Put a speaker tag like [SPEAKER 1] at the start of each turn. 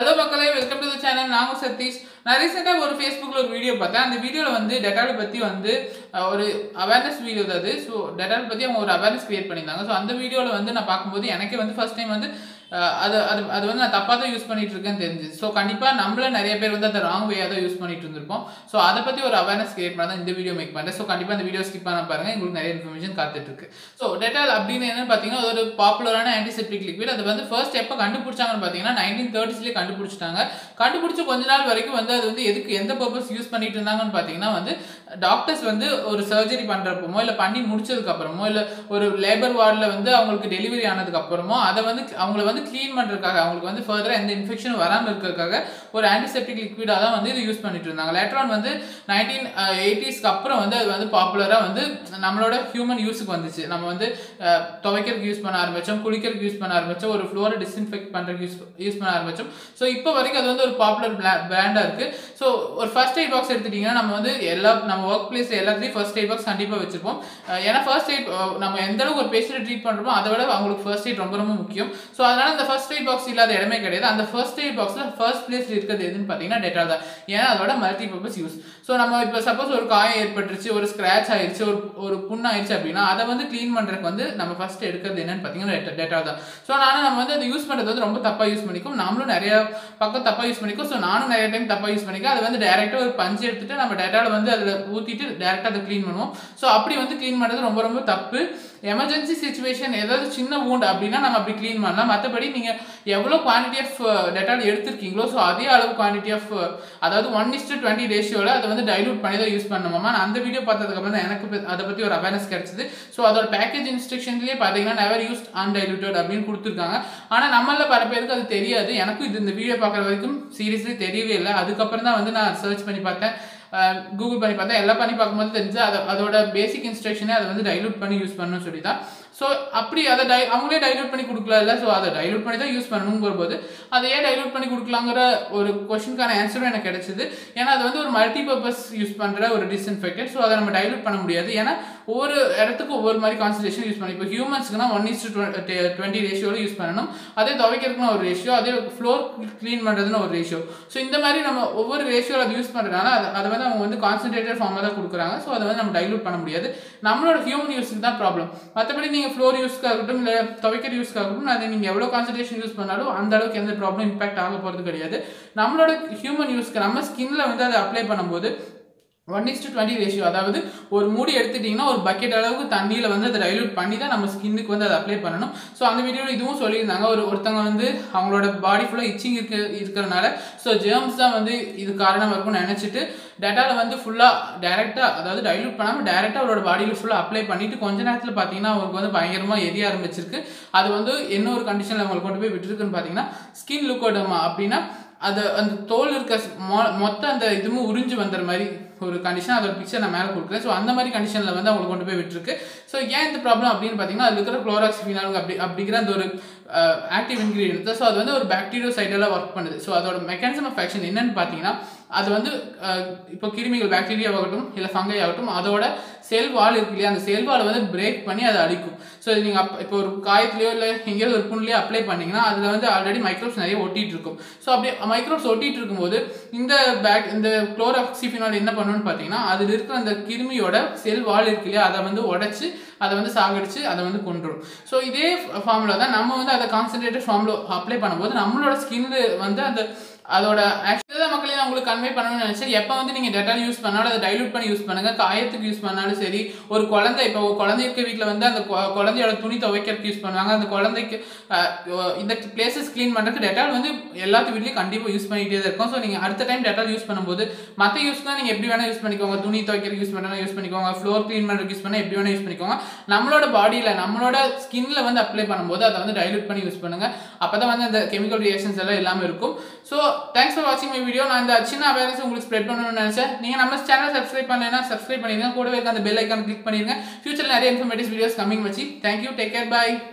[SPEAKER 1] hello மக்களே welcome to the channel நாங்க சதீஷ் நான் ரீசெண்டாக ஒரு ஃபேஸ்புக்கில் ஒரு வீடியோ பார்த்தேன் அந்த வீடியோவில் வந்து டெட்டாலை பற்றி வந்து அஹ், ஒரு அவேர்னஸ் வீடியோ தான் அது ஸோ டெட்டால் பற்றி அவங்க ஒரு அவேர்னஸ் கிரியேட் பண்ணியிருந்தாங்க ஸோ அந்த வீடியோவில் வந்து நான் பார்க்கும்போது எனக்கே வந்து ஃபர்ஸ்ட் டைம் வந்து அஹ், அது அது அது வந்து நான் தப்பாக தான் யூஸ் பண்ணிட்டு இருக்கேன்னு தெரிஞ்சு ஸோ கண்டிப்பாக நம்மள நிறைய பேர் வந்து அதை ராங் வேயாக தான் யூஸ் பண்ணிட்டு இருந்திருப்போம் ஸோ அதை பற்றி ஒரு அவேர்னஸ் கிரியேட் பண்ண தான் இந்த வீடியோ மேக் பண்ணுறேன் ஸோ கண்டிப்பாக இந்த வீடியோ ஸ்கிப் பண்ண பாருங்க உங்களுக்கு நிறைய இன்ஃபர்மேஷன் காத்துட்டு இருக்கு ஸோ டெட்டால் அப்படின்னு என்னன்னு பார்த்தீங்கன்னா அது ஒரு பாப்புலரான ஆன்டிசெப்டிக் லிக்விட் அது வந்து ஃபர்ஸ்ட் எப்போ கண்டுபிடிச்சாங்கன்னு பார்த்தீங்கன்னா நைன்டீன் தேர்ட்டிஸ்லேயே கண்டுபிடிச்சிட்டாங்க கண்டுபிடிச்ச கொஞ்ச நாள் வரைக்கும் வந்து அது வந்து எதுக்கு எந்த பர்பஸ் யூஸ் பண்ணிட்டு இருந்தாங்கன்னு பார்த்தீங்கன்னா வந்து டாக்டர்ஸ் வந்து ஒரு சர்ஜரி பண்ணுறப்பமோ இல்லை பண்ணி முடிச்சதுக்கு அப்புறமோ இல்லை ஒரு லேபர் வார்டில் வந்து அவங்களுக்கு டெலிவரி ஆனதுக்கு அப்புறமோ அதை வந்து அவங்கள வந்து க்ளீன் பண்ணுறதுக்காக அவங்களுக்கு வந்து ஃபர்தராக எந்த இன்ஃபெக்ஷன் வராமல் இருக்கிறதுக்காக ஒரு ஆன்டிசெப்டிக் லிக்விடாக தான் வந்து இது யூஸ் பண்ணிட்டு இருந்தாங்க லேட்டரான் வந்து நைன்டீன் எயிட்டிஸ்க்கு அப்புறம் வந்து அது வந்து பாப்புலராக வந்து நம்மளோட ஹியூமன் யூஸுக்கு வந்துச்சு நம்ம வந்து அஹ், துவைக்கிறதுக்கு யூஸ் பண்ண ஆரம்பித்தோம் குளிக்கிறதுக்கு யூஸ் பண்ண ஆரம்பித்தோம் ஒரு ஃப்ளோரை டிஸ்இன்ஃபெக்ட் பண்ணுறதுக்கு யூஸ் யூஸ் பண்ண ஆரம்பித்தோம் ஸோ இப்போ வரைக்கும் அது வந்து ஒரு பாப்புலர் பிராண்டாக இருக்குது ஸோ ஒரு ஃபர்ஸ்ட் எய்ட் பாக்ஸ் எடுத்துட்டிங்கன்னா நம்ம வந்து எல்லா நம்ம ஒர்க் பிளேஸ் எல்லாத்துலேயும் ஃபர்ஸ்ட் எய்ட் பாக்ஸ் கண்டிப்பாக வச்சிருப்போம் அஹ், ஏன்னா ஃபர்ஸ்ட் எய்ட் நம்ம எந்த அளவுக்கு ஒரு பேஷண்ட் ட்ரீட் பண்ணுறோமோ அதை விட அவங்களுக்கு ஃபர்ஸ்ட் எய்ட் ரொம்ப ரொம்ப முக்கியம் ஸோ அதனால அந்த ஃபர்ஸ்ட் எய்ட் பாக்ஸ் இல்லாத இடமே கிடையாது அந்த ஃபர்ஸ்ட் எய்ட் பாக்ஸில் ஃபர்ஸ்ட் பிளேஸ்ல இருக்கிறது எதுன்னு பார்த்தீங்கன்னா டெட்டால் தான் ஏன்னா அதோட மல்டி பர்பஸ் யூஸ் ஸோ நம்ம இப்போ சப்போஸ் ஒரு காயம் ஏற்பட்டுருச்சு ஒரு ஸ்க்ராச் ஆயிடுச்சு ஒரு ஒரு புண்ணு ஆயிடுச்சு அப்படின்னா அதை வந்து க்ளீன் பண்ணுறதுக்கு வந்து நம்ம ஃபர்ஸ்ட் எடுக்கிறது என்னன்னு பார்த்தீங்கன்னா டெட்டால் தான் ஸோ நானும் நம்ம வந்து அதை யூஸ் பண்ணுறது வந்து ரொம்ப தப்பாக யூஸ் பண்ணிக்கும் நம்மளும் நிறைய பக்கம் தப்பாக யூஸ் பண்ணிக்கும் ஸோ நானும் நிறைய டைம் தப்பாக யூஸ் பண்ணிக்கோ அதை வந்து டேரெக்டாக ஒரு பஞ்சு எடுத்துட்டு நம்ம டேட்டாவில் வந்து அதில் ஊற்றிட்டு டேரெக்டாக அதை க்ளீன் பண்ணுவோம் ஸோ அப்படி வந்து க்ளீன் பண்ணுறது ரொம்ப ரொம்ப தப்பு எமர்ஜென்சி சுச்சுவேஷன் ஏதாவது சின்ன wound அப்படின்னா நம்ம அப்படி க்ளீன் பண்ணலாம் மற்றபடி நீங்கள் எவ்வளோ குவான்டிட்டி ஆஃப் டெட்டால் எடுத்திருக்கீங்களோ ஸோ அதே அளவு குவான்டிட்டி ஆஃப் அதாவது ஒன் இஸ்டு டுவெண்ட்டி ரேஷியோவில் அதை வந்து டைலூட் பண்ணி தான் யூஸ் பண்ணணுமா நான் அந்த வீடியோ பார்த்ததுக்கப்புறம் தான் எனக்கு ப- அதை பற்றி ஒரு அவேர்னஸ் கிடைச்சது ஸோ அதோட பேக்கேஜ் இன்ஸ்ட்ரக்ஷன்லேயே பார்த்தீங்கன்னா நெவர் யூஸ்ட் அன்டைலூட்டட் அப்படின்னு கொடுத்துருக்காங்க ஆனால் நம்மள பல பேருக்கு அது தெரியாது எனக்கும் இது இந்த வீடியோ பார்க்குற வரைக்கும் சீரியஸ்லி தெரியவே இல்லை அதுக்கப்புறம் தான் வந்து நான் சர்ச் பண்ணி பார்த்தேன் கூகுள் பண்ணி பார்த்தேன் எல்லாம் பண்ணி பார்க்கும்போது தெரிஞ்சு அதை அதோட பேசிக் இன்ஸ்ட்ரக்ஷனே அதை வந்து டைலூட் பண்ணி யூஸ் பண்ணணும்னு சொல்லி தான் ஸோ அப்படி அதை டை அவங்களே டைலூட் பண்ணி கொடுக்கல ஸோ அதை டைலூட் பண்ணி தான் யூஸ் பண்ணணுங்கிற போது அதை ஏன் டைலூட் பண்ணி கொடுக்கலாங்கிற ஒரு கொஷனுக்கான ஆன்சரும் எனக்கு கிடைச்சது ஏன்னா அது வந்து ஒரு மல்டி பர்பஸ் யூஸ் பண்ணுற ஒரு டிஸ்இன்ஃபெக்டட் ஸோ அதை நம்ம டைலூட் பண்ண முடியாது ஏன்னா ஒவ்வொரு இடத்துக்கு ஒவ்வொரு மாதிரி கான்சன்ட்ரேஷன் யூஸ் பண்ணி இப்போ ஹியூமன்ஸ்க்குனா ஒன் இஸ் டுவெண்ட்டி ரேஷியோவில் யூஸ் பண்ணணும் அதே துவைக்கிறதுக்குன்னு ஒரு ரேஷியோ அதே ஃப்ளோர் க்ளீன் பண்ணுறதுன்னு ஒரு ரேஷியோ ஸோ இந்த மாதிரி நம்ம ஒவ்வொரு ரேஷியோவில் அது யூஸ் பண்ணுறதுனால அதை அதை வந்து அவங்க வந்து கான்சன்ட்ரேட்டட் ஃபார்மாக தான் கொடுக்குறாங்க ஸோ அதை வந்து நம்ம டைலூட் பண்ண முடியாது நம்மளோட ஹியூமன் யூஸுக்கு தான் ப்ராப்ளம் மற்றபடி நீங்கள் ஃப்ளோர் யூஸ்க்காக இருக்கட்டும் இல்லை துவைக்கிற யூஸ்க்காக இருக்கட்டும் அதை நீங்கள் எவ்வளோ கான்சன்ட்ரேஷன் யூஸ் பண்ணாலும் அந்த அளவுக்கு எந்த ப்ராப்ளம் இம்பாக்ட் ஆக போகிறது கிடையாது நம்மளோட ஹியூமன் யூஸ்க்கு நம்ம ஸ்கின்ல வந்து அதை அப்ளை பண்ணும்போது one is to twenty ratio அதாவது ஒரு மூடி எடுத்துட்டிங்கன்னா ஒரு பக்கெட் அளவுக்கு தண்ணியில் வந்து அதை டைலூட் பண்ணி தான் நம்ம ஸ்கின்னுக்கு வந்து அதை அப்ளை பண்ணணும் ஸோ அந்த வீடியோவில் இதுவும் சொல்லியிருந்தாங்க ஒரு ஒருத்தவங்க வந்து அவங்களோட பாடி ஃபுல்லாக இச்சிங் இருக்க இருக்கிறனால ஸோ ஜேர்ம்ஸ் தான் வந்து இது காரணமாக இருக்கும்னு நினச்சிட்டு டேட்டாவில் வந்து ஃபுல்லாக டேரெக்டாக அதாவது டைலூட் பண்ணாமல் டேரெக்டாக அவரோட பாடியில் ஃபுல்லாக அப்ளை பண்ணிட்டு கொஞ்ச நேரத்தில் பார்த்தீங்கன்னா அவருக்கு வந்து பயங்கரமாக எரிய ஆரம்பிச்சிருக்கு அது வந்து என்ன ஒரு கண்டிஷனில் அவங்களை கொண்டு போய் விட்டுருக்குன்னு பார்த்தீங்கன்னா ஸ்கின் லுக்கோடமா அப்படின்னா அது அந்த தோல் இருக்க மொ- மொத்த அந்த இதுவும் உறிஞ்சு வந்துற மாதிரி ஒரு கண்டிஷன் அதோட பிக்சர் நான் மேலே கொடுக்குறேன் ஸோ அந்த மாதிரி கண்டிஷனில் வந்து அவங்களுக்கு கொண்டு போய் விட்டுருக்கு ஸோ ஏன் இந்த ப்ராப்ளம் அப்படின்னு பார்த்தீங்கன்னா அது இருக்கிற குளோராக்சிஃபினால் அப்படி அப்படிங்கிற அந்த ஒரு ஆக்டிவ் இன்க்ரீடியன்ட் ஸோ அது வந்து ஒரு பாக்டீரியோ சைடெல்லாம் ஒர்க் பண்ணுது ஸோ அதோட மெக்கானிசம் ஆஃப் ஆக்ஷன் என்னன்னு பார்த்தீங்கன்னா அது வந்து அஹ், இப்போ கிருமிகள் பாக்டீரியாவாகட்டும் இல்லை ஃபங்கை ஆகட்டும் அதோட செல் வால் இருக்கு இல்லையா அந்த செல் வாலை வந்து பிரேக் பண்ணி அதை அழிக்கும் ஸோ நீங்கள் அப் இப்போ ஒரு காயத்துலையோ இல்லை எங்கேயாவது ஒரு புண்ணிலையோ அப்ளை பண்ணீங்கன்னா அதில் வந்து ஆல்ரெடி மைக்ரோப்ஸ் நிறைய ஒட்டிட்டு இருக்கும் ஸோ அப்படி மைக்ரோப்ஸ் ஒட்டிட்டு இருக்கும்போது இந்த பேக் இந்த குளோராக்சிஃபினால் என்ன பண்ணணும்னு பார்த்தீங்கன்னா அதில் இருக்கிற அந்த கிருமியோட செல் வால் இருக்கு இல்லையா அதை வந்து உடைச்சு அதை வந்து சாகடிச்சு அதை வந்து கொண்டுரும் ஸோ இதே ஃபார்முலா தான் நம்ம வந்து அதை கான்சன்ட்ரேட்டட் ஃபார்முலா அப்ளை பண்ணும்போது நம்மளோட ஸ்கின்ல வந்து அந்த அதோட ஆக்சுவலாக மக்களே நான் உங்களுக்கு கன்வே பண்ணணும்னு நினைச்சேன் எப்போ வந்து நீங்கள் டெட்டால் யூஸ் பண்ணாலும் அதை டைலூட் பண்ணி யூஸ் பண்ணுங்க காயத்துக்கு யூஸ் பண்ணாலும் சரி ஒரு குழந்தை இப்போ ஒரு குழந்தை இருக்க வீட்டில் வந்து அந்த கொ- குழந்தையோட துணி துவைக்கிறதுக்கு யூஸ் பண்ணுவாங்க அந்த குழந்தைக்கு அஹ், இந்த பிளேசஸ் க்ளீன் பண்ணுறதுக்கு டெட்டால் வந்து எல்லாத்து வீட்லையும் கண்டிப்பாக யூஸ் பண்ணிகிட்டே தான் இருக்கும் ஸோ நீங்கள் அடுத்த டைம் டெட்டால் யூஸ் பண்ணும்போது மற்ற யூஸ்லாம் நீங்கள் எப்படி வேணால் யூஸ் பண்ணிக்கோங்க துணி துவைக்கிறதுக்கு யூஸ் பண்ணா யூஸ் பண்ணிக்கோங்க ஃப்ளோர் க்ளீன் பண்ணுறதுக்கு யூஸ் பண்ணால் எப்படி வேணால் யூஸ் பண்ணிக்கோங்க நம்மளோட பாடியில் நம்மளோட ஸ்கின்ல வந்து அப்ளை பண்ணும்போது அதை வந்து டைலூட் பண்ணி யூஸ் பண்ணுங்க அப்போ தான் வந்து அந்த கெமிக்கல் ரியாக்ஷன்ஸ் எல்லாம் இல்லாமல் இருக்கும் ஸோ தேங்க்ஸ் ஃபார் வாட்சிங் மை வீடியோ நான் இந்த சின்ன அவேர்னஸ் உங்களுக்கு ஸ்ப்ரெட் பண்ணணும்னு நினைச்சேன் நீங்கள் நம்ம சேனல் சப்ஸ்கிரைப் பண்ணலைன்னா சப்ஸ்கிரைப் பண்ணிடுங்க கூடவே இருக்க அந்த பெல் ஐக்கான் கிளிக் பண்ணிடுங்க ஃபியூச்சரில் நிறைய இன்ஃபர்மேட்டிவ் வீடியோஸ் கம்மிங் வச்சு தேங்க்யூ டேக் கேர் பை